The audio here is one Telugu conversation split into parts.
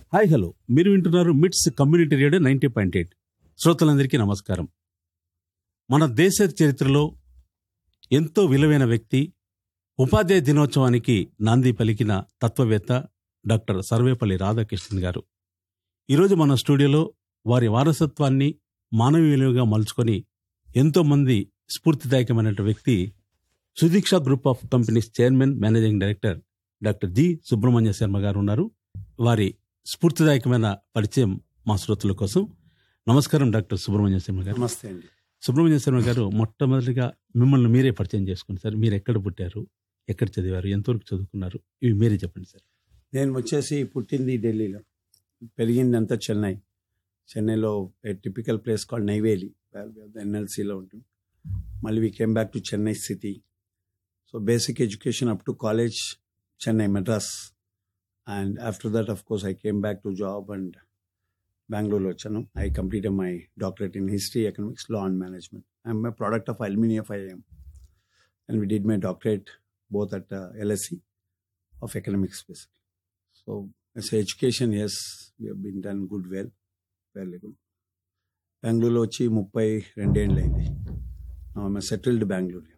హాయ్ హలో మీరు వింటున్నారు MITS community radio ninety point eight శ్రోతలందరికీ నమస్కారం మన దేశ చరిత్రలో ఎంతో విలువైన వ్యక్తి ఉపాధ్యాయ దినోత్సవానికి నాంది పలికిన తత్వవేత్త డాక్టర్ సర్వేపల్లి రాధాకృష్ణన్ గారు ఈరోజు మన స్టూడియోలో వారి వారసత్వాన్ని మానవీయ విలువగా మలుచుకొని ఎంతో మంది స్ఫూర్తిదాయకమైన వ్యక్తి Sudeeksha group of companies chairman managing director doctor G Subrahmanya Sharma garu ఉన్నారు వారి స్ఫూర్తిదాయకమైన పరిచయం మా శ్రోతల కోసం నమస్కారం డాక్టర్ సుబ్రహ్మణ్య శర్మ గారు నమస్తే అండి సుబ్రహ్మణ్య శర్మ గారు మొట్టమొదటిగా మిమ్మల్ని మీరే పరిచయం చేసుకోండి సార్ మీరు ఎక్కడ పుట్టారు ఎక్కడ చదివారు ఎంతవరకు చదువుకున్నారు ఇవి మీరే చెప్పండి సార్ నేను వచ్చేసి పుట్టింది ఢిల్లీలో పెరిగింది అంతా చెన్నై చెన్నైలో టిపికల్ ప్లేస్ కాల్డ్ నైవేలి ఎన్ఎల్సీలో ఉంటుంది మళ్ళీ we came back to Chennai city so basic education up to college Chennai Madras and after that of course I came back to job and బెంగళూరులో వచ్చాను I completed my doctorate in history economics law and management I'm my product of aluminium I'm and we did my doctorate both at uh, LSE of economics basically. So as a education, yes, we have been done good well, fairly good. బెంగళూరులో వచ్చి ముప్పై రెండేళ్ళు అయింది సెటిల్డ్ బెంగళూరు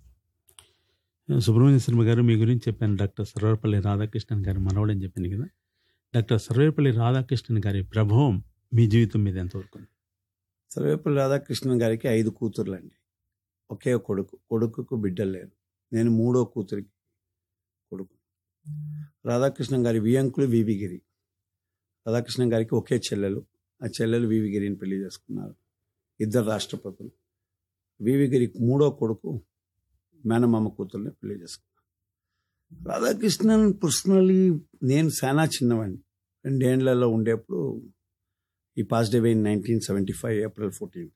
సుబ్రహ్మణ్య శర్మ గారు మీ గురించి చెప్పాను డాక్టర్ సర్వేపల్లి రాధాకృష్ణన్ గారి మనవడని చెప్పింది కదా డాక్టర్ సర్వేపల్లి రాధాకృష్ణన్ గారి ప్రభావం మీ జీవితం మీద ఎంతవరకు ఉంది సర్వేపల్లి రాధాకృష్ణన్ గారికి ఐదు కూతుర్లు అండి ఒకే కొడుకు కొడుకుకు బిడ్డలు లేరు నేను మూడో కూతురికి కొడుకు రాధాకృష్ణన్ గారి వియంకులు వివిగిరి రాధాకృష్ణన్ గారికి ఒకే చెల్లెలు ఆ చెల్లెలు వివిగిరిని పెళ్లి చేసుకున్నారు ఇద్దరు రాష్ట్రపతులు వివిగిరి మూడో కొడుకు మేనమామ కూతుర్ని పెళ్లి చేసుకున్నారు రాధాకృష్ణన్ పర్సనలీ నేను చాలా చిన్నవాడిని రెండేళ్లలో ఉండేప్పుడు ఈ passed away in nineteen seventy five April fourteenth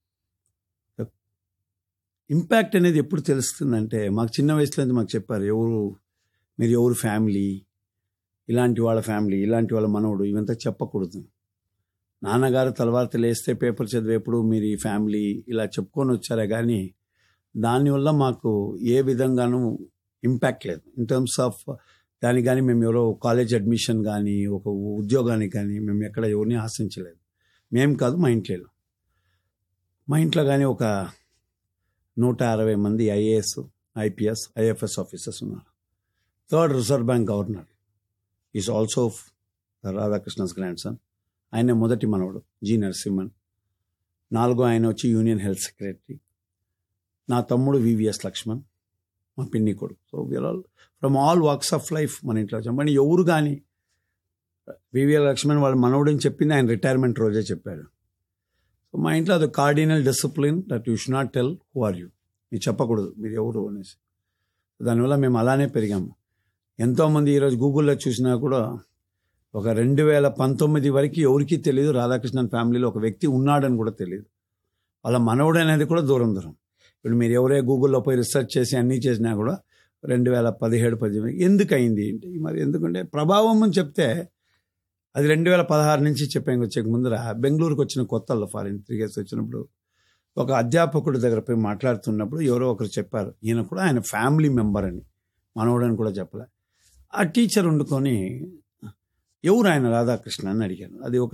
impact అనేది ఎప్పుడు తెలుస్తుందంటే మాకు చిన్న వయసులో మాకు చెప్పారు ఎవరు మీరు ఎవరు ఫ్యామిలీ ఇలాంటి వాళ్ళ ఫ్యామిలీ ఇలాంటి వాళ్ళ మనవడు ఇవంతా చెప్పకూడదు నాన్నగారు తలవార్త లేస్తే పేపర్ చదివేప్పుడు మీరు ఈ ఫ్యామిలీ ఇలా చెప్పుకొని వచ్చారే కానీ దానివల్ల మాకు ఏ విధంగానూ ఇంపాక్ట్ లేదు ఇన్ టర్మ్స్ ఆఫ్ దానికి కానీ మేము ఎవరో కాలేజ్ అడ్మిషన్ కానీ ఒక ఉద్యోగానికి కానీ మేము ఎక్కడ ఎవరిని ఆశించలేదు మేము కాదు మా ఇంట్లో మా ఇంట్లో కానీ ఒక నూట అరవై మంది ఐఏఎస్ ఐపీఎస్ ఐఎఫ్ఎస్ ఆఫీసర్స్ ఉన్నారు third reserve bank governor is also Radhakrishna's grandson ఆయన మొదటి మనవడు జి నరసింహన్ నాలుగో ఆయన వచ్చి యూనియన్ హెల్త్ సెక్రటరీ నా తమ్ముడు వివిఎస్ లక్ష్మణ్ మా పిన్ని కొడుకు so we're all from all walks of life మన ఇంట్లో వచ్చాం కానీ ఎవరు కానీ వివిఎల్ లక్ష్మణ్ వాళ్ళ మనవడని చెప్పింది ఆయన రిటైర్మెంట్ రోజే చెప్పాడు సో మా ఇంట్లో అది cardinal discipline that you should not tell who are you మీరు చెప్పకూడదు మీరు ఎవరు అనేసి దానివల్ల మేము అలానే పెరిగాము ఎంతోమంది ఈరోజు గూగుల్లో చూసినా కూడా ఒక రెండు వేల పంతొమ్మిది వరకు ఎవరికీ తెలియదు రాధాకృష్ణన్ ఫ్యామిలీలో ఒక వ్యక్తి ఉన్నాడని కూడా తెలియదు వాళ్ళ మనవడు అనేది కూడా దూరం దూరం ఇప్పుడు మీరు ఎవరే గూగుల్లో పోయి రీసెర్చ్ చేసి అన్నీ చేసినా కూడా రెండు వేల పదిహేడు పద్దెనిమిది ఎందుకు అయింది ఏంటి మరి ఎందుకంటే ప్రభావం అని చెప్తే అది రెండు వేల పదహారు నుంచి చెప్పాను వచ్చే ముందర బెంగళూరుకి వచ్చిన కొత్తల్లో ఫారిన్ తిరిగేసి వచ్చినప్పుడు ఒక అధ్యాపకుడి దగ్గర పోయి మాట్లాడుతున్నప్పుడు ఎవరో ఒకరు చెప్పారు ఈయన కూడా ఆయన ఫ్యామిలీ మెంబర్ అని మనవడని కూడా చెప్పలే ఆ టీచర్ వండుకొని ఎవరు ఆయన రాధాకృష్ణ అని అడిగాను అది ఒక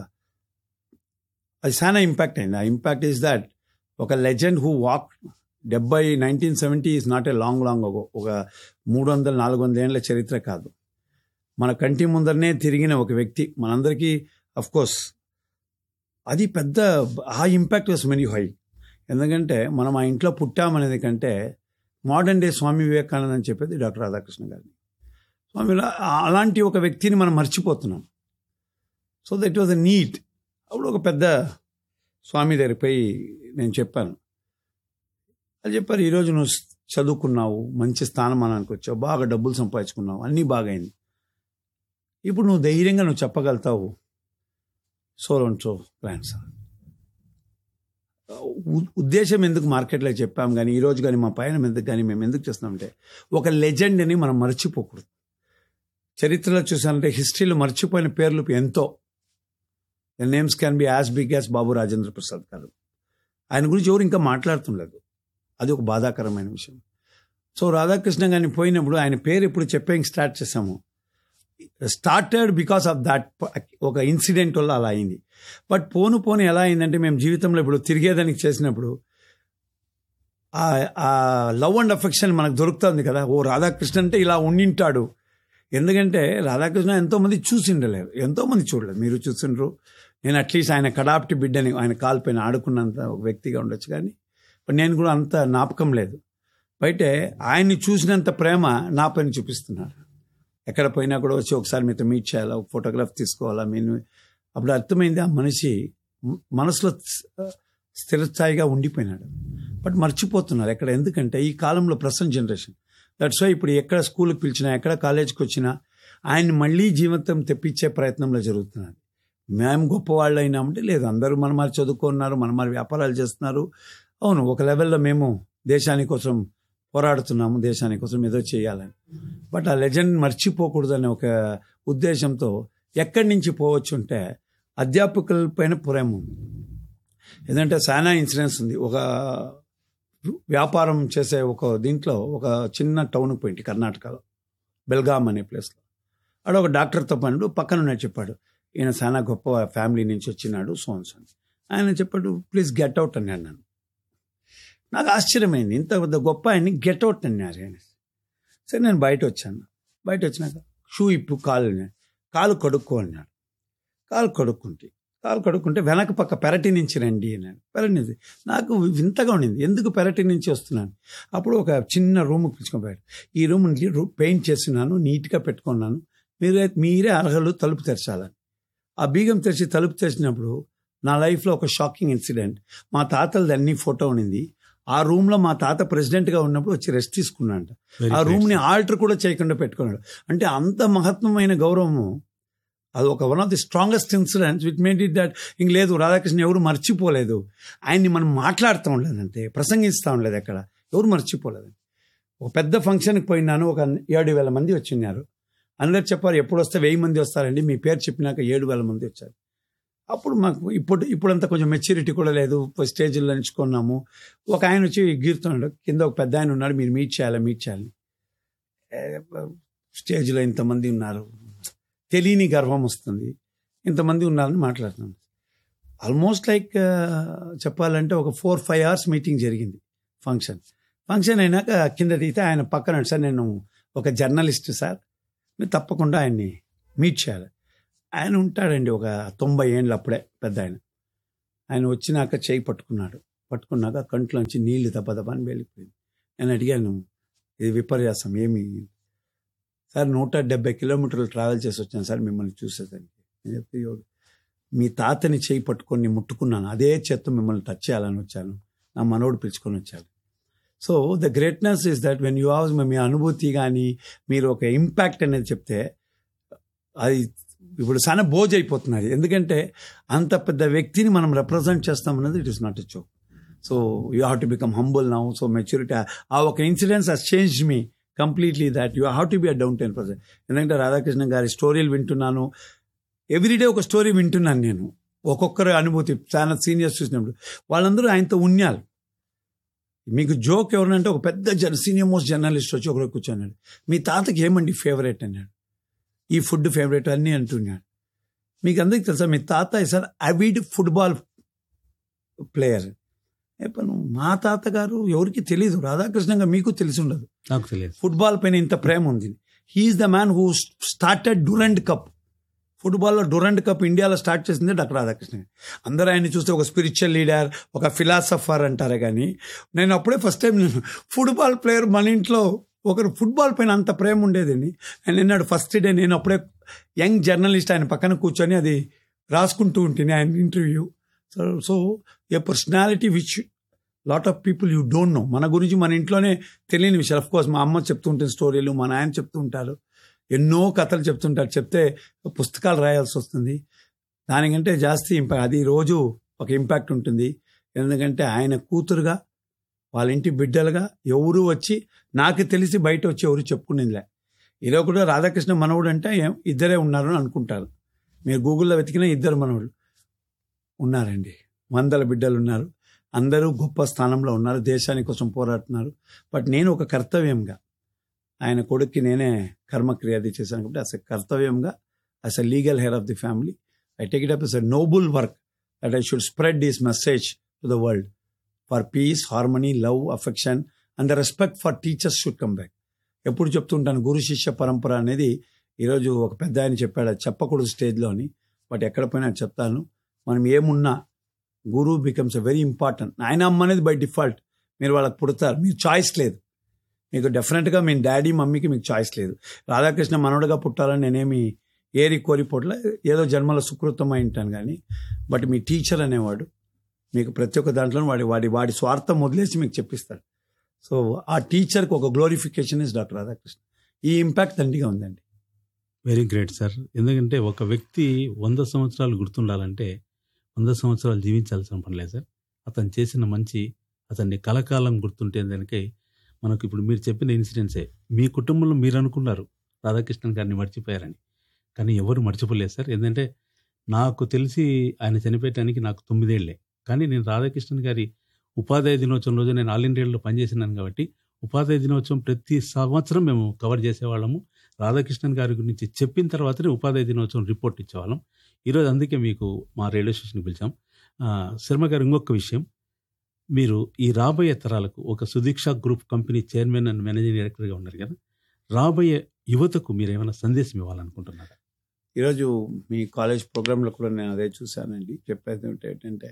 అది చాలా ఇంపాక్ట్ అయింది ఆ ఇంపాక్ట్ ఈస్ దాట్ ఒక లెజెండ్ హూ వాక్ డెబ్బై nineteen seventy is not a long long ఒక మూడు వందల నాలుగు వందల ఏళ్ళ చరిత్ర కాదు మన కంటి ముందరనే తిరిగిన ఒక వ్యక్తి మనందరికీ అఫ్ కోర్స్ అది పెద్ద ఆ ఇంపాక్ట్ వాస్ వెరీ హై ఎందుకంటే మనం ఆ ఇంట్లో పుట్టామనేది కంటే మోడర్న్ డే స్వామి వివేకానంద అని చెప్పేది డాక్టర్ రాధాకృష్ణ గారిని స్వామి అలాంటి ఒక వ్యక్తిని మనం మర్చిపోతున్నాం so that was a neat అప్పుడు ఒక పెద్ద స్వామి దగ్గరికి పోయి నేను చెప్పాను అది చెప్పారు ఈరోజు నువ్వు చదువుకున్నావు మంచి స్థానమానానికి వచ్చావు బాగా డబ్బులు సంపాదించుకున్నావు అన్నీ బాగైంది ఇప్పుడు నువ్వు ధైర్యంగా నువ్వు చెప్పగలుగుతావు సోలోన్ సో ప్లాన్స్ ఉద్దేశం ఎందుకు మార్కెట్లో చెప్పాం కానీ ఈరోజు కానీ మా పైన ఎందుకు కానీ మేము ఎందుకు చేస్తున్నామంటే ఒక లెజెండ్ని మనం మర్చిపోకూడదు చరిత్రలో చూసానంటే హిస్టరీలో మర్చిపోయిన పేర్లు ఎంతో the names can be as big as Babu Rajendra Prasad garu ఆయన గురించి ఎవరు ఇంకా మాట్లాడుతుండలేదు అది ఒక బాధాకరమైన విషయం సో రాధాకృష్ణ గారిని పోయినప్పుడు ఆయన పేరు ఎప్పుడు చెప్పేకి స్టార్ట్ చేసాము స్టార్టెడ్ బికాస్ ఆఫ్ దట్ ఒక ఇన్సిడెంట్ వల్ల అలా అయింది బట్ పోను పోను ఎలా అయిందంటే మేము జీవితంలో ఇప్పుడు తిరిగేదానికి చేసినప్పుడు ఆ లవ్ అండ్ అఫెక్షన్ మనకు దొరుకుతుంది కదా ఓ రాధాకృష్ణ అంటే ఇలా ఉండింటాడు ఎందుకంటే రాధాకృష్ణ ఎంతోమంది చూసిండలేరు ఎంతోమంది చూడలేదు మీరు చూసిండ్రు నేను అట్లీస్ట్ ఆయన కడాప్టి బిడ్డని ఆయన కాల్పైన ఆడుకున్నంత ఒక వ్యక్తిగా ఉండొచ్చు కానీ బట్ నేను కూడా అంత జ్ఞాపకం లేదు బయటే ఆయన్ని చూసినంత ప్రేమ నా పైన చూపిస్తున్నారు ఎక్కడ పోయినా కూడా వచ్చి ఒకసారి మీతో మీట్ చేయాలా ఒక ఫోటోగ్రాఫ్ తీసుకోవాలా నేను అప్పుడు అర్థమైంది ఆ మనిషి మ- మనసులో స్థిరస్థాయిగా ఉండిపోయినాడు బట్ మర్చిపోతున్నారు ఎక్కడ ఎందుకంటే ఈ కాలంలో ప్రజెంట్ జనరేషన్ దట్స్ వై ఇప్పుడు ఎక్కడ స్కూల్కి పిలిచినా ఎక్కడ కాలేజ్కి వచ్చినా ఆయన్ని మళ్ళీ జీవితం తెప్పించే ప్రయత్నంలో జరుగుతున్నది మేము గొప్పవాళ్ళు అయినామంటే లేదు అందరూ మన మరి చదువుకున్నారు మన మరి వ్యాపారాలు చేస్తున్నారు అవును ఒక లెవెల్లో మేము దేశాని కోసం పోరాడుతున్నాము దేశాని కోసం ఏదో చేయాలని బట్ ఆ లెజెండ్ మర్చిపోకూడదనే ఒక ఉద్దేశంతో ఎక్కడి నుంచి పోవచ్చు అంటే అధ్యాపకుల పైన ప్రేమ ఉంది ఎందుకంటే చాలా ఇన్సిడెంట్స్ ఉంది ఒక వ్యాపారం చేసే ఒక దీంట్లో ఒక చిన్న టౌన్కి పోయింది కర్ణాటకలో బెల్గాం అనే ప్లేస్లో ఆడ ఒక డాక్టర్తో పనుడు పక్కన ఉన్నాడు చెప్పాడు ఈయన చాలా గొప్ప ఫ్యామిలీ నుంచి వచ్చినాడు సోన్స్ అని ఆయన చెప్పాడు ప్లీజ్ గెట్ అవుట్ అన్నాడు నన్ను నాకు ఆశ్చర్యమైంది ఇంత పెద్ద గొప్ప ఆయన్ని గెట్ అవుట్ అన్నారు ఆయన సరే నేను బయట వచ్చాను బయట వచ్చినాక షూ ఇప్పు కాలు అన్నాడు. కాలు కడుక్కో అన్నాడు కాలు కడుక్కుంటే కాలు కడుక్కుంటే వెనక పక్క పెరటి నుంచి రండి అన్నాడు పెరటి నుంచి నాకు వింతగా ఉండింది ఎందుకు పెరటి నుంచి వస్తున్నాను అప్పుడు ఒక చిన్న రూమ్ పిలుచుకోబోయాడు ఈ రూమ్ పెయింట్ చేస్తున్నాను నీట్గా పెట్టుకున్నాను మీరే మీరే అర్హలు తలుపు తెరచాలని ఆ బీగం తెరిచి తలుపు తెరిచినప్పుడు నా లైఫ్లో ఒక షాకింగ్ ఇన్సిడెంట్ మా తాతలది అన్ని ఫోటో ఉండింది ఆ రూమ్లో మా తాత ప్రెసిడెంట్గా ఉన్నప్పుడు వచ్చి రెస్ట్ తీసుకున్నాడంట ఆ రూమ్ని ఆల్టర్ కూడా చేయకుండా పెట్టుకున్నాడు అంటే అంత మహత్వమైన గౌరవము అది ఒక one of the strongest incidents with made it that ఇంక లేదు రాధాకృష్ణ ఎవరు మర్చిపోలేదు ఆయన్ని మనం మాట్లాడుతూ ఉండలేదంటే ప్రసంగిస్తూ ఉండలేదు ఎక్కడ ఎవరు మర్చిపోలేదు ఒక పెద్ద ఫంక్షన్కి పోయినాను ఒక ఏడు వేల మంది వచ్చిన్నారు అందరు చెప్పారు ఎప్పుడు వస్తే వెయ్యి మంది వస్తారండి మీ పేరు చెప్పినాక ఏడు వేల మంది వచ్చారు అప్పుడు మాకు ఇప్పుడు ఇప్పుడంతా కొంచెం మెచ్యూరిటీ కూడా లేదు స్టేజ్లో ఎంచుకున్నాము ఒక ఆయన వచ్చి గీరుతున్నాడు కింద ఒక పెద్ద ఆయన ఉన్నాడు మీరు మీట్ చేయాలి మీట్ చేయాలి ఏ, స్టేజ్లో ఇంతమంది ఉన్నారు తెలియని గర్వం వస్తుంది ఇంతమంది ఉన్నారని మాట్లాడుతున్నాను ఆల్మోస్ట్ లైక్ చెప్పాలంటే ఒక ఫోర్ ఫైవ్ అవర్స్ మీటింగ్ జరిగింది ఫంక్షన్ ఫంక్షన్ అయినాక కింద దిగితే ఆయన పక్కన సార్ నేను ఒక జర్నలిస్ట్ సార్ మీరు తప్పకుండా ఆయన్ని మీట్ చేయాలి ఆయన ఉంటాడండి ఒక తొంభై ఏండ్లు అప్పుడే పెద్ద ఆయన ఆయన వచ్చినాక చేయి పట్టుకున్నాడు పట్టుకున్నాక కంట్లోంచి నీళ్లు దెబ్బ దెబ్బ అని వెళ్ళిపోయింది నేను అడిగాను ఇది విపర్యాసం ఏమి సార్ నూట డెబ్బై కిలోమీటర్లు ట్రావెల్ చేసి వచ్చాను సార్ మిమ్మల్ని చూసేదానికి నేను చెప్తే "ఎవరు? మీ తాతని చేయి పట్టుకొని ముట్టుకున్నాను అదే చేత్తో మిమ్మల్ని టచ్ చేయాలని వచ్చాను నా మనోడు పిలుచుకొని వచ్చాను so the greatness is that when you have మీ అనుభూతి కానీ మీరు ఒక ఇంపాక్ట్ అనేది చెప్తే అది ఇప్పుడు చాలా బోజ్ అయిపోతున్నది ఎందుకంటే అంత పెద్ద వ్యక్తిని మనం రిప్రజెంట్ చేస్తాం అనేది it is not a joke so you have to become humble now so maturity ఆ ఒక incidence has change me completely that you have to be a down ten percent ఎందుకంటే రాధాకృష్ణ గారి స్టోరీలు వింటున్నాను ఎవ్రీడే ఒక స్టోరీ వింటున్నాను నేను ఒక్కొక్కరి అనుభూతి చాలా సీనియర్స్ చూసినప్పుడు వాళ్ళందరూ ఆయనతో ఉన్నారు మీకు జోక్ ఎవరంటే ఒక పెద్ద జర్ సీనియర్ మోస్ట్ జర్నలిస్ట్ వచ్చి ఒకరు కూర్చున్నాడు మీ తాతకి ఏమండి ఫేవరెట్ అన్నాడు ఈ ఫుడ్ ఫేవరెట్ అన్నీ అంటున్నాడు మీకు అందరికి తెలుసా మీ తాత సార్ అవిడ్ ఫుట్బాల్ ప్లేయర్ చెప్పాను మా తాతగారు ఎవరికి తెలియదు రాధాకృష్ణంగా మీకు తెలిసి ఉండదు నాకు తెలియదు ఫుట్బాల్ పైన ఇంత ప్రేమ ఉంది he's the man who started Durand cup ఫుట్బాల్లో డురండ్ కప్ ఇండియాలో స్టార్ట్ చేసింది డాక్టర్ రాధాకృష్ణ అందరూ ఆయన్ని చూస్తే ఒక స్పిరిచువల్ లీడర్ ఒక ఫిలాసఫర్ అంటారే కానీ నేను అప్పుడే ఫస్ట్ టైం నేను ఫుట్బాల్ ప్లేయర్ మన ఇంట్లో ఒకరు ఫుట్బాల్ పైన అంత ప్రేమ ఉండేదండి ఆయన నిన్నాడు ఫస్ట్ డే నేను అప్పుడే యంగ్ జర్నలిస్ట్ ఆయన పక్కన కూర్చొని అది రాసుకుంటూ ఉంటుంది ఆయన interview so so a personality which lot of people you don't know మన గురించి మన ఇంట్లోనే తెలియని విషయాలు అఫ్ కోర్స్ మా అమ్మ చెప్తూ ఉంటుంది స్టోరీలు మా నాయన చెప్తూ ఉంటారు ఎన్నో కథలు చెప్తుంటారు చెప్తే పుస్తకాలు రాయాల్సి వస్తుంది దానికంటే జాస్తి ఇంపాక్ట్ అది రోజు ఒక ఇంపాక్ట్ ఉంటుంది ఎందుకంటే ఆయన కూతురుగా వాళ్ళ ఇంటి బిడ్డలుగా ఎవరు వచ్చి నాకు తెలిసి బయట వచ్చి ఎవరు చెప్పుకునేదిలే ఇదో కూడా రాధాకృష్ణ మనవుడు అంటే ఏం- ఇద్దరే ఉన్నారు అని అనుకుంటారు మీరు గూగుల్లో వెతికిన ఇద్దరు మనవుడు ఉన్నారండి వందల బిడ్డలు ఉన్నారు అందరూ గొప్ప స్థానంలో ఉన్నారు దేశాని కోసం పోరాడుతున్నారు బట్ నేను ఒక కర్తవ్యంగా ఆయన కొడుక్కి నేనే కర్మక్రియాది చేశాను కాబట్టి అసలు కర్తవ్యంగా as a legal heir of the family I take it up as a noble work that I should spread this message to the world for peace harmony love affection and the respect for teachers should come back ఎప్పుడు చెప్తుంటాను గురు శిష్య పరంపర అనేది ఈరోజు ఒక పెద్ద ఆయన చెప్పాడు అది చెప్పకూడదు స్టేజ్లోని బట్ ఎక్కడ పోయినా చెప్తాను మనం ఏమున్నా guru becomes a very important ఆయన అమ్మ అనేది బై డిఫాల్ట్ మీరు వాళ్ళకి పుడతారు మీరు చాయిస్ లేదు మీకు డెఫినెట్గా మీ డాడీ మమ్మీకి మీకు చాయిస్ లేదు రాధాకృష్ణ మనవడుగా పుట్టాలని నేనేమి ఏరి కోరి పుట్ల ఏదో జన్మల సుకృతం అయి ఉంటాను కానీ బట్ మీ టీచర్ అనేవాడు మీకు ప్రతి ఒక్క దాంట్లో వాడి వాడి వాడి స్వార్థం వదిలేసి మీకు చెప్పిస్తాడు సో ఆ టీచర్కి ఒక గ్లోరిఫికేషన్ ఇస్ డాక్టర్ రాధాకృష్ణ ఈ ఇంపాక్ట్ దండిగా ఉందండి వెరీ గ్రేట్ సార్ ఎందుకంటే ఒక వ్యక్తి వంద సంవత్సరాలు గుర్తుండాలంటే వంద సంవత్సరాలు జీవించాల్సిన పని లేదు సార్ అతను చేసిన మంచి అతన్ని కలకాలం గుర్తుంటే దానికి మనకు ఇప్పుడు మీరు చెప్పిన ఇన్సిడెంట్సే మీ కుటుంబంలో మీరు అనుకున్నారు రాధాకృష్ణన్ గారిని మర్చిపోయారని కానీ ఎవరు మర్చిపోలేదు సార్ ఎందుకంటే నాకు తెలిసి ఆయన చనిపోయటానికి నాకు తొమ్మిదేళ్లే కానీ నేను రాధాకృష్ణన్ గారి ఉపాధ్యాయ దినోత్సవం రోజు నేను ఆల్ ఇండియాలో పనిచేసినాను కాబట్టి ఉపాధ్యాయ దినోత్సవం ప్రతి సంవత్సరం మేము కవర్ చేసేవాళ్ళము రాధాకృష్ణన్ గారి గురించి చెప్పిన తర్వాతనే ఉపాధ్యాయ దినోత్సవం రిపోర్ట్ ఇచ్చేవాళ్ళం ఈరోజు అందుకే మీకు మా రేడియో స్టేషన్కి పిలిచాం ఆ, శర్మ గారు ఇంకొక విషయం మీరు ఈ రాబోయే తరాలకు ఒక Sudeeksha group company chairman and managing డైరెక్టర్గా ఉన్నారు కదా రాబోయే యువతకు మీరు ఏమైనా సందేశం ఇవ్వాలనుకుంటున్నారా ఈరోజు మీ కాలేజ్ ప్రోగ్రాంలో కూడా నేను అదే చూశానండి చెప్పేది ఏంటి- ఏంటంటే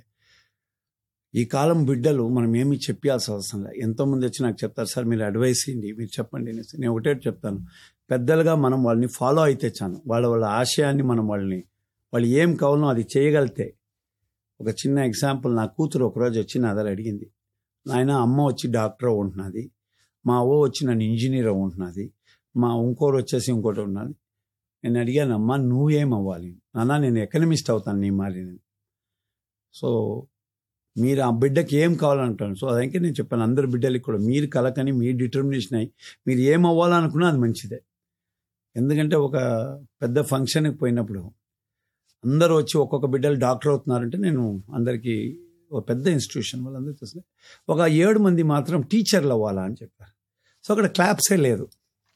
ఈ కాలం బిడ్డలు మనం ఏమీ చెప్పాల్సిన అవసరం లేదు ఎంతోమంది వచ్చి నాకు చెప్తారు సార్ మీరు అడ్వైస్ ఇవ్వండి మీరు చెప్పండి అనేసి. నేను ఒకటే చెప్తాను పెద్దలుగా మనం వాళ్ళని ఫాలో అయితే చాను వాళ్ళ వాళ్ళ ఆశయాన్ని మనం వాళ్ళని వాళ్ళు ఏం కావాలో అది చేయగలిగితే ఒక చిన్న ఎగ్జాంపుల్ నా కూతురు ఒకరోజు వచ్చి నా దగ్గర అడిగింది నాయన అమ్మ వచ్చి డాక్టర్ ఉంటున్నది మా అవ్వ వచ్చి నన్ను ఇంజనీర్ ఉంటున్నది మా ఇంకోరు వచ్చేసి ఇంకోటి ఉన్నది నేను అడిగాను అమ్మా నువ్వేం అవ్వాలి నాన్న నేను ఎకనమిస్ట్ అవుతాను నీ మారి నేను సో మీరు ఆ బిడ్డకి ఏం కావాలంటాను సో అదంకే నేను చెప్పాను అందరి బిడ్డలకి కూడా మీరు కలకని మీరు డిటర్మినేషన్ అయ్యి మీరు ఏం అవ్వాలనుకున్నా అది మంచిదే ఎందుకంటే ఒక పెద్ద ఫంక్షన్కి పోయినప్పుడు అందరూ వచ్చి ఒక్కొక్క బిడ్డలు డాక్టర్ అవుతున్నారంటే నేను అందరికీ ఒక పెద్ద ఇన్స్టిట్యూషన్ వాళ్ళందరూ చూస్తే ఒక ఏడు మంది మాత్రం టీచర్లు అవ్వాలా అని చెప్పారు సో అక్కడ క్లాప్సే లేదు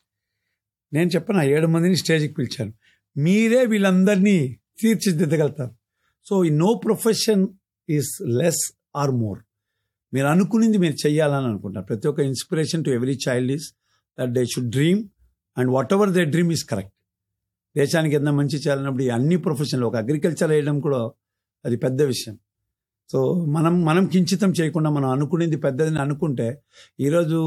నేను చెప్పాను ఆ ఏడు మందిని స్టేజ్కి పిలిచాను మీరే వీళ్ళందరినీ తీర్చిదిద్దగలుగుతారు సో ఈ no profession is less or more మీరు అనుకునింది మీరు చెయ్యాలని అనుకుంటారు ప్రతి ఒక్క inspiration to every child is that they should dream and whatever they dream is correct దేశానికి ఎంత మంచి చేయాలన్నప్పుడు ఈ అన్ని ప్రొఫెషన్లు ఒక అగ్రికల్చర్ వేయడం కూడా అది పెద్ద విషయం సో మనం మనం కించితం చేయకుండా మనం అనుకునేది పెద్దదని అనుకుంటే ఈరోజు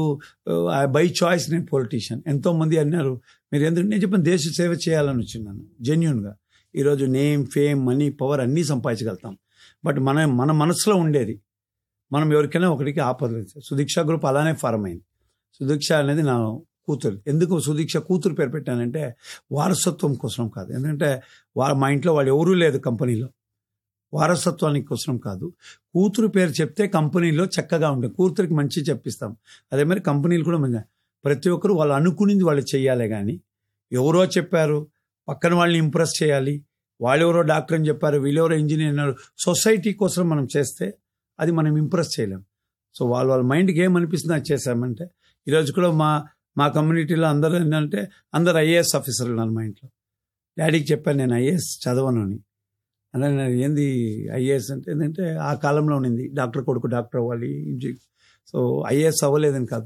బై చాయిస్ నేను పొలిటీషియన్ ఎంతో మంది అన్నారు మీరు ఎందుకు నేను చెప్పిన దేశ సేవ చేయాలని వచ్చిన్నాను జెన్యున్గా ఈరోజు నేమ్ ఫేమ్ మనీ పవర్ అన్నీ సంపాదించగలుగుతాం బట్ మన మన మనసులో ఉండేది మనం ఎవరికైనా ఒకరికి ఆపదలేదు సుదీక్ష గ్రూప్ అలానే ఫారం అయింది సుదీక్ష అనేది నా కూతురు ఎందుకు సుదీక్ష కూతురు పేరు పెట్టానంటే వారసత్వం కోసం కాదు ఎందుకంటే వా మా ఇంట్లో వాళ్ళు ఎవరూ లేదు కంపెనీలో వారసత్వానికి కోసం కాదు కూతురు పేరు చెప్తే కంపెనీలో చక్కగా ఉంటుంది కూతురికి మంచి చెప్పిస్తాం అదే మరి కంపెనీలు కూడా మంచి ప్రతి ఒక్కరు వాళ్ళు అనుకునింది వాళ్ళు చెయ్యాలి కానీ ఎవరో చెప్పారు పక్కన వాళ్ళని ఇంప్రెస్ చేయాలి వాళ్ళెవరో డాక్టర్ అని చెప్పారు వీళ్ళెవరో ఇంజనీర్ అన్నారు సొసైటీ కోసం మనం చేస్తే అది మనం ఇంప్రెస్ చేయలేం సో వాళ్ళ వాళ్ళ మైండ్కి ఏమనిపిస్తుంది అది చేశామంటే ఈరోజు కూడా మా మా కమ్యూనిటీలో అందరూ ఏంటంటే అందరు ఐఏఎస్ ఆఫీసర్లు ఉన్నారు మా ఇంట్లో డాడీకి చెప్పాను నేను ఐఏఎస్ చదవను అని అలా నేను ఏంది ఐఏఎస్ అంటే ఏంటంటే ఆ కాలంలో ఉండింది డాక్టర్ కొడుకు డాక్టర్ అవ్వాలి ఇంజి సో ఐఏఎస్ అవ్వలేదని కాదు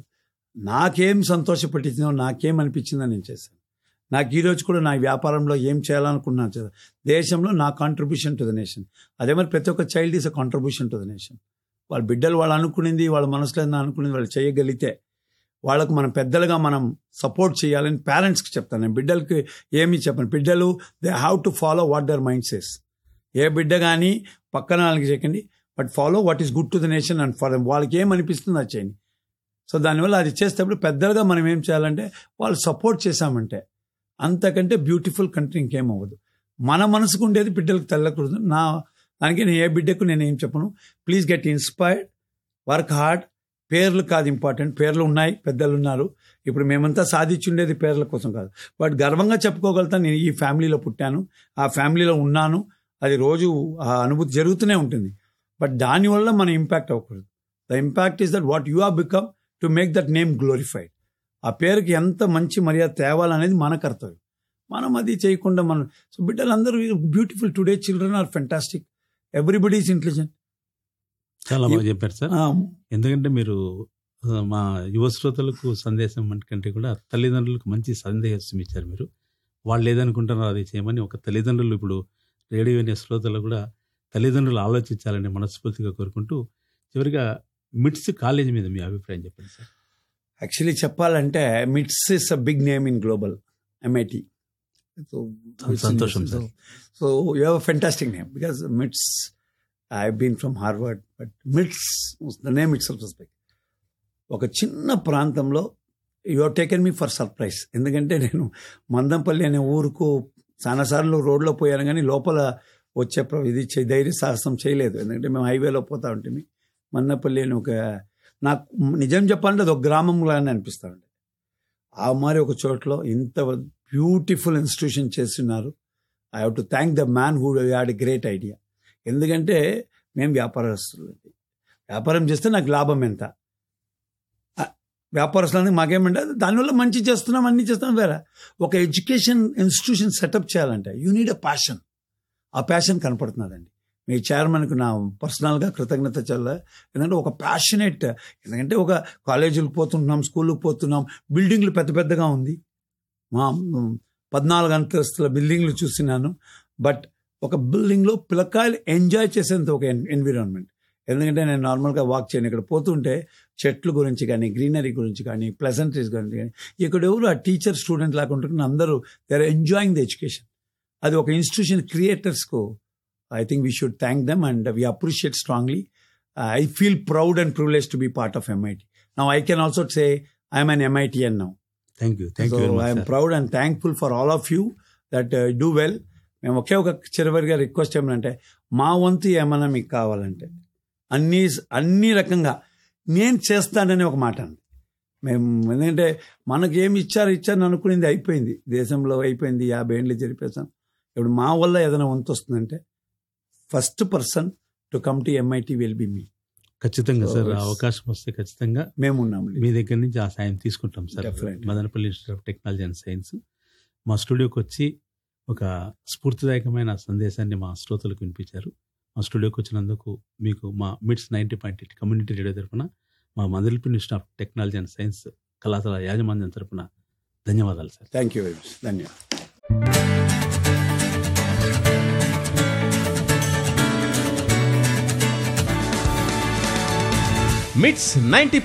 నాకేం సంతోషపెట్టిందో నాకేం అనిపించిందో నేను చేశాను నాకు ఈరోజు కూడా నా వ్యాపారంలో ఏం చేయాలనుకున్నాను చేశాను. దేశంలో నా కాంట్రిబ్యూషన్ టు ద నేషన్ అదే మరి ప్రతి ఒక్క child is a contribution to the nation వాళ్ళ బిడ్డలు వాళ్ళు అనుకునింది వాళ్ళ మనసులో ఏందో అనుకునేది వాళ్ళు చేయగలిగితే వాళ్ళకు మనం పెద్దలుగా మనం సపోర్ట్ చేయాలని పేరెంట్స్కి చెప్తాను నేను బిడ్డలకి ఏమీ చెప్పను బిడ్డలు they have to follow what their mind says ఏ బిడ్డ కానీ పక్కన వాళ్ళకి చేయకండి but follow what is good to the nation and for వాళ్ళకి ఏం అనిపిస్తుంది అది చేయండి సో దానివల్ల అది చేసేటప్పుడు పెద్దలుగా మనం ఏం చేయాలంటే వాళ్ళు సపోర్ట్ చేశామంటే అంతకంటే బ్యూటిఫుల్ కంట్రీ ఇంకేం అవ్వదు మన మనసుకు ఉండేది బిడ్డలకు తెల్లకూడదు నా దానికి నేను ఏ బిడ్డకు నేను ఏం చెప్పను please get inspired work hard పేర్లు కాదు ఇంపార్టెంట్ పేర్లు ఉన్నాయి పెద్దలు ఉన్నారు ఇప్పుడు మేమంతా సాధించుండేది పేర్ల కోసం కాదు బట్ గర్వంగా చెప్పుకోగలుగుతాను నేను ఈ ఫ్యామిలీలో పుట్టాను ఆ ఫ్యామిలీలో ఉన్నాను అది రోజు ఆ అనుభూతి జరుగుతూనే ఉంటుంది బట్ దానివల్ల మన ఇంపాక్ట్ అవ్వకూడదు the impact is that what you are become to make that name glorified ఆ పేరుకి ఎంత మంచి మర్యాద తేవాలనేది మన కర్తవ్యం మనం అది చేయకుండా మనం సో బిడ్డలందరూ beautiful today children are fantastic everybody is intelligent చాలా బాగా చెప్పారు సార్ Ah, ఎందుకంటే మీరు ఆ, మా యువ శ్రోతలకు సందేశం కంటే కూడా తల్లిదండ్రులకు మంచి సందేశం ఇచ్చారు మీరు వాళ్ళు ఏదనుకుంటున్నారో అది చేయమని ఒక తల్లిదండ్రులు ఇప్పుడు రేడియో వినే శ్రోతలు కూడా తల్లిదండ్రులు ఆలోచించాలని మనస్ఫూర్తిగా కోరుకుంటూ చివరిగా మిట్స్ కాలేజ్ మీద మీ అభిప్రాయం చెప్పండి సార్ యాక్చువల్లీ చెప్పాలంటే MITS is a big name in global M I T సంతోషం, sir. So you have fantastic name because MITS I been from Harvard but MITS the name it's big ఒక చిన్న ప్రాంతంలో you are taken me for surprise ఎందుకంటే నేను మందంపల్లి అనే ఊరుకు చాలాసార్లు రోడ్లో పోయాను కానీ లోపల వచ్చే ప్ర- ఇది చే- ధైర్య సాహసం చేయలేదు ఎందుకంటే మేము హైవేలో పోతా ఉంటుంది మన్నపల్లి అని ఒక నాకు నిజం చెప్పాలంటే అది ఒక గ్రామంలానే అనిపిస్తా ఉండే ఆ మరి ఒక చోట్లో ఇంత బ్యూటిఫుల్ ఇన్స్టిట్యూషన్ చేస్తున్నారు I have to thank the man who had a great idea ఎందుకంటే మేము వ్యాపారస్తులు వ్యాపారం చేస్తే నాకు లాభం ఎంత ఆ, వ్యాపారస్తులని మాకేమంటే దానివల్ల మంచి చేస్తున్నాం అన్ని చేస్తున్నాం వేరే ఒక ఎడ్యుకేషన్ ఇన్స్టిట్యూషన్ సెటప్ చేయాలంటే యూ నీడ్ అ ప్యాషన్ ఆ ప్యాషన్ కనపడుతున్నదండి మీ చైర్మన్కు నా పర్సనల్గా కృతజ్ఞత చల్ల ఎందుకంటే ఒక ప్యాషనేట్ ఎందుకంటే ఒక కాలేజీలకు పోతున్నాం స్కూళ్ళకి పోతున్నాం బిల్డింగ్లు పెద్ద పెద్దగా ఉంది మా మ్, పద్నాలుగు అంతస్తుల బిల్డింగ్లు చూసినాను బట్ ఒక బిల్డింగ్లో పిల్లకాయలు ఎంజాయ్ చేసేంత ఒక ఎన్విరాన్మెంట్ ఎందుకంటే నేను నార్మల్గా వాక్ చేయను ఇక్కడ పోతుంటే చెట్లు గురించి కానీ గ్రీనరీ గురించి కానీ ప్లెజెంటరీస్ గురించి కానీ ఇక్కడ ఎవరు ఆ టీచర్ స్టూడెంట్ లాగా ఉంటున్నారు అందరూ they are enjoying the education అది ఒక ఇన్స్టిట్యూషన్ క్రియేటర్స్కు I think we should thank them and we appreciate strongly I feel proud and privilege to be part of M I T now I can also say I'm an M I T and now thank you thank so you I'm proud and thankful for all of you that do well మేము ఒకే ఒక చివరిగా రిక్వెస్ట్ ఏమంటే మా వంతు ఏమన్నా మీకు కావాలంటే అన్ని అన్ని రకంగా నేను చేస్తానని ఒక మాట అండి మేము ఎందుకంటే మనకి ఏమి ఇచ్చారు ఇచ్చారు అనుకునేది అయిపోయింది దేశంలో అయిపోయింది యాభై ఏళ్ళు జరిపేసాం ఇప్పుడు మా వల్ల ఏదైనా వంతు వస్తుందంటే first person to come to M I T will be me ఖచ్చితంగా So సార్ ఆ it's- అవకాశం వస్తే ఖచ్చితంగా మేము ఉన్నాం మీ దగ్గర నుంచి ఆ సాయం తీసుకుంటాం sir Definitely. Madanapalle institute of technology and science మా స్టూడియోకి వచ్చి ఒక స్ఫూర్తిదాయకమైన సందేశాన్ని మా శ్రోతలకు వినిపించారు మా స్టూడియోకి వచ్చినందుకు మీకు మా MITS ninety point eight community radio తరఫున మా Madanapalle institute of technology and science కళాశాల యాజమాన్యం తరఫున ధన్యవాదాలు sir thank you very much ధన్యవాదాలు మిట్స్ నైన్టీ